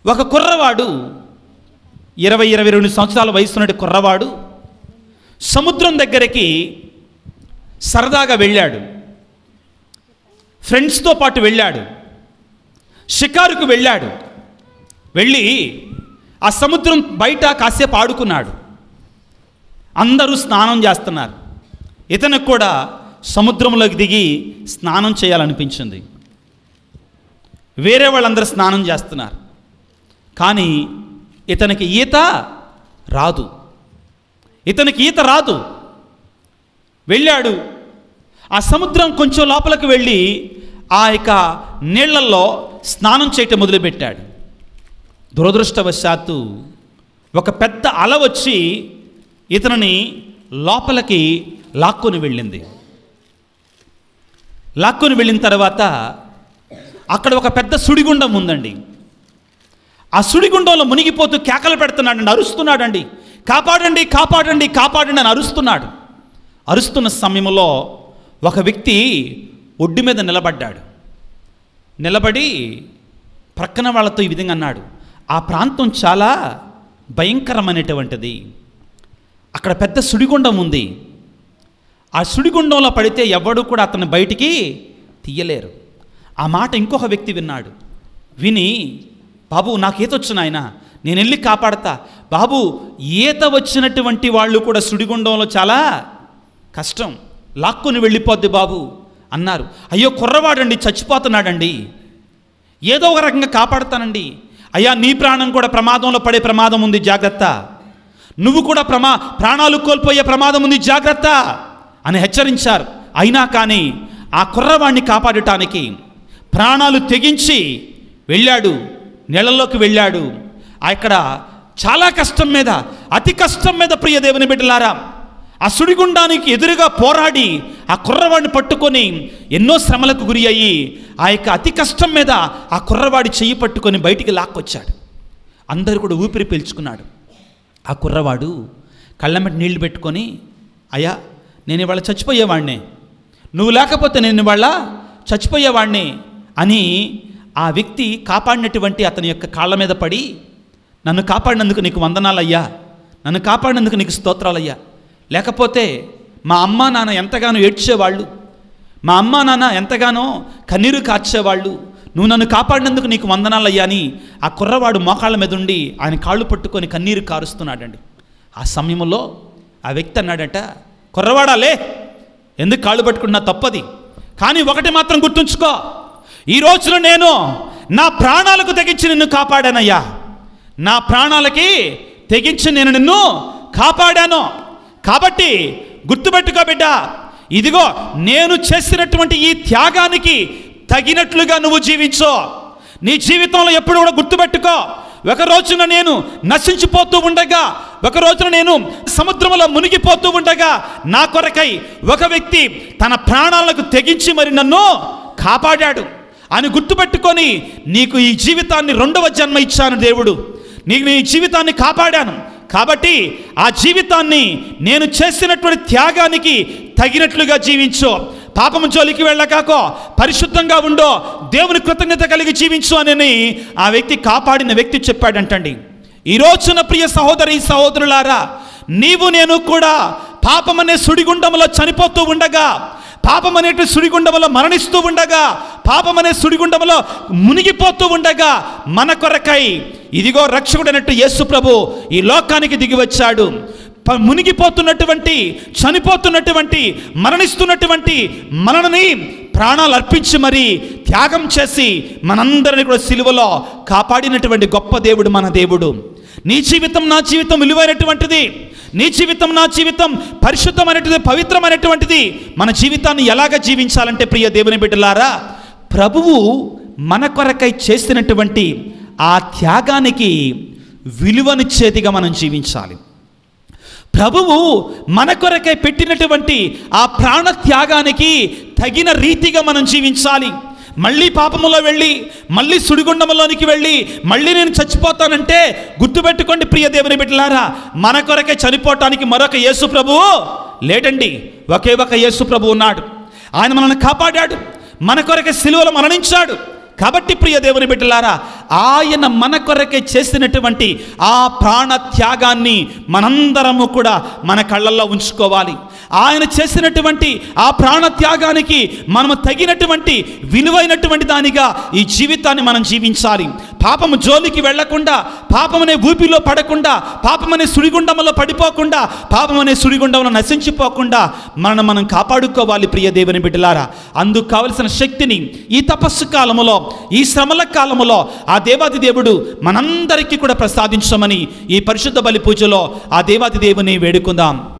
ఒక కుర్రవాడు ఇరవై ఇరవై రెండు సంవత్సరాల వయసున్నటి కుర్రవాడు సముద్రం దగ్గరికి సరదాగా వెళ్ళాడు ఫ్రెండ్స్తో పాటు వెళ్ళాడు షికారుకు వెళ్ళాడు వెళ్ళి ఆ సముద్రం బయట కాసేపు ఆడుకున్నాడు అందరూ స్నానం చేస్తున్నారు ఇతనికి కూడా సముద్రంలోకి దిగి స్నానం చేయాలనిపించింది వేరే వాళ్ళందరూ స్నానం చేస్తున్నారు కానీ ఇతనికి ఈత రాదు ఇతనికి ఈత రాదు వెళ్ళాడు ఆ సముద్రం కొంచెం లోపలికి వెళ్ళి ఆ యొక్క నీళ్లలో స్నానం చేయటం మొదలుపెట్టాడు దురదృష్టవశాత్తు ఒక పెద్ద అల వచ్చి ఇతనిని లోపలికి లాక్కొని వెళ్ళింది లాక్కొని వెళ్ళిన తర్వాత అక్కడ ఒక పెద్ద సుడిగుండం ఉందండి ఆ సుడిగుండంలో మునిగిపోతూ కేకలు పెడుతున్నాడండి అరుస్తున్నాడండి కాపాడండి కాపాడండి కాపాడండి అని అరుస్తున్నాడు అరుస్తున్న సమయంలో ఒక వ్యక్తి ఒడ్డు మీద నిలబడ్డాడు నిలబడి ప్రక్కన వాళ్ళతో ఈ విధంగా అన్నాడు ఆ ప్రాంతం చాలా భయంకరమైనటువంటిది అక్కడ పెద్ద సుడిగుండం ఉంది ఆ సుడిగుండంలో పడితే ఎవడు కూడా అతన్ని బయటికి తీయలేరు ఆ మాట ఇంకొక వ్యక్తి విన్నాడు విని బాబు నాకు ఈత వచ్చు నాయన నేను వెళ్ళి కాపాడతా బాబు ఈత వచ్చినటువంటి వాళ్ళు కూడా సుడిగుండంలో చాలా కష్టం లాక్కొని వెళ్ళిపోద్ది బాబు అన్నారు అయ్యో కుర్రవాడండి చచ్చిపోతున్నాడండి ఏదో ఒక రకంగా కాపాడుతానండి అయ్యా నీ ప్రాణం కూడా ప్రమాదంలో పడే ప్రమాదం ఉంది జాగ్రత్త నువ్వు కూడా ప్రమా ప్రాణాలు కోల్పోయే ప్రమాదం ఉంది జాగ్రత్త అని హెచ్చరించారు అయినా కానీ ఆ కుర్రవాణ్ణి కాపాడటానికి ప్రాణాలు తెగించి వెళ్ళాడు నెలల్లోకి వెళ్ళాడు అక్కడ చాలా కష్టం మీద అతి కష్టం మీద ప్రియ దేవుని బిడ్డలారా ఆ సుడిగుండానికి ఎదురుగా పోరాడి ఆ కుర్రవాడిని పట్టుకొని ఎన్నో శ్రమలకు గురి అయ్యి ఆ యొక్క అతి కష్టం మీద ఆ కుర్రవాడి చెయ్యి పట్టుకొని బయటికి లాక్కొచ్చాడు అందరూ కూడా ఊపిరి పీల్చుకున్నాడు ఆ కుర్రవాడు కళ్ళమెట్టి నీళ్లు పెట్టుకొని అయ్యా నేను ఇవాళ చచ్చిపోయేవాడినే నువ్వు లేకపోతే నేను ఇవాళ చచ్చిపోయేవాడిని అని ఆ వ్యక్తి కాపాడినటువంటి అతని యొక్క కాళ్ళ మీద పడి నన్ను కాపాడినందుకు నీకు వందనాలయ్యా నన్ను కాపాడినందుకు నీకు స్తోత్రాలయ్యా లేకపోతే మా అమ్మ నాన్న ఎంతగానో ఏడ్చేవాళ్ళు మా అమ్మ నాన్న ఎంతగానో కన్నీరు కార్చేవాళ్ళు నువ్వు నన్ను కాపాడినందుకు నీకు వందనాలయ్యా అని ఆ కుర్రవాడు మోకాళ్ళ మీద ఉండి ఆయన కాళ్ళు పట్టుకొని కన్నీరు కారుస్తున్నాడండి ఆ సమయంలో ఆ వ్యక్తి అన్నాడట కుర్రవాడా లే ఎందుకు కాళ్ళు పట్టుకున్నా తప్పది కానీ ఒకటి మాత్రం గుర్తుంచుకో ఈ రోజున నేను నా ప్రాణాలకు తెగించి నిన్ను కాపాడానయ్యా నా ప్రాణాలకి తెగించి నేను నిన్ను కాపాడాను కాబట్టి గుర్తుపెట్టుకో బిడ్డ ఇదిగో నేను చేసినటువంటి ఈ త్యాగానికి తగినట్లుగా నువ్వు జీవించో నీ జీవితంలో ఎప్పుడు కూడా గుర్తుపెట్టుకో ఒక రోజున నేను నశించిపోతూ ఉండగా ఒక రోజున నేను సముద్రంలో మునిగిపోతూ ఉండగా నా కొరకై ఒక వ్యక్తి తన ప్రాణాలకు తెగించి మరి నన్ను కాపాడాడు అని గుర్తుపెట్టుకొని నీకు ఈ జీవితాన్ని రెండవ జన్మ ఇచ్చాను దేవుడు నీకు నీ జీవితాన్ని కాపాడాను కాబట్టి ఆ జీవితాన్ని నేను చేసినటువంటి త్యాగానికి తగినట్లుగా జీవించు పాపము జోలికి వెళ్ళకాకో పరిశుద్ధంగా ఉండో దేవుని కృతజ్ఞత కలిగి జీవించు అని ఆ వ్యక్తి కాపాడిన వ్యక్తి చెప్పాడంటండి ఈ రోజున ప్రియ సహోదరి సహోదరులారా నీవు నేను కూడా పాపమనే సుడిగుండంలో చనిపోతూ ఉండగా పాపం అనేటి సుడిగుండంలో మరణిస్తూ ఉండగా పాపం అనే సుడిగుండంలో మునిగిపోతూ ఉండగా మన కొరకై ఇదిగో రక్షకుడైనట్టు యేసు ప్రభు ఈ లోకానికి దిగి వచ్చాడు ప- మునిగిపోతున్నటువంటి చనిపోతున్నటువంటి మరణిస్తున్నటువంటి మనని ప్రాణాలు అర్పించి మరి త్యాగం చేసి మనందరిని కూడా సిలువలో కాపాడినటువంటి గొప్ప దేవుడు మన దేవుడు నీ జీవితం నా జీవితం విలువైనటువంటిది నీ జీవితం నా జీవితం పరిశుద్ధమైనటువంటిది పవిత్రమైనటువంటిది మన జీవితాన్ని ఎలాగ జీవించాలంటే ప్రియ దేవుని బిడ్డలారా ప్రభువు మన కొరకై చేసినటువంటి ఆ త్యాగానికి విలువనిచ్చేదిగా మనం జీవించాలి ప్రభువు మన కొరకై పెట్టినటువంటి ఆ ప్రాణ త్యాగానికి తగిన రీతిగా మనం జీవించాలి మళ్ళీ పాపములో వెళ్ళి మళ్ళీ సుడిగుండంలోనికి వెళ్ళి మళ్ళీ నేను చచ్చిపోతానంటే గుర్తుపెట్టుకోండి ప్రియ దేవుని బిడ్డలారా మన కొరకే చనిపోవటానికి మరొక యేసు ప్రభువు లేడండి ఒకే ఒక యేసు ప్రభు ఉన్నాడు ఆయన మనల్ని కాపాడాడు మన కొరకే సిలువలో మరణించాడు కాబట్టి ప్రియ దేవుని బిడ్డలారా ఆయన మన కొరకే చేసినటువంటి ఆ ప్రాణ త్యాగాన్ని మనందరము కూడా మన కళ్ళల్లో ఉంచుకోవాలి ఆయన చేసినటువంటి ఆ ప్రాణ త్యాగానికి మనము తగినటువంటి విలువైనటువంటి దానిగా ఈ జీవితాన్ని మనం జీవించాలి పాపము జోలికి వెళ్లకుండా పాపమనే ఊపిలో పడకుండా పాపమనే సుడిగుండంలో పడిపోకుండా పాపమనే సుడిగుండంలో నశించిపోకుండా మనం మనం కాపాడుకోవాలి ప్రియ దేవుని బిడ్డలారా అందుకు కావలసిన శక్తిని ఈ తపస్సు కాలములో ఈ శ్రమల కాలములో ఆ దేవాది దేవుడు మనందరికీ కూడా ప్రసాదించమని ఈ పరిశుద్ధ బలి పూజలో ఆ దేవాది దేవుని వేడుకుందాం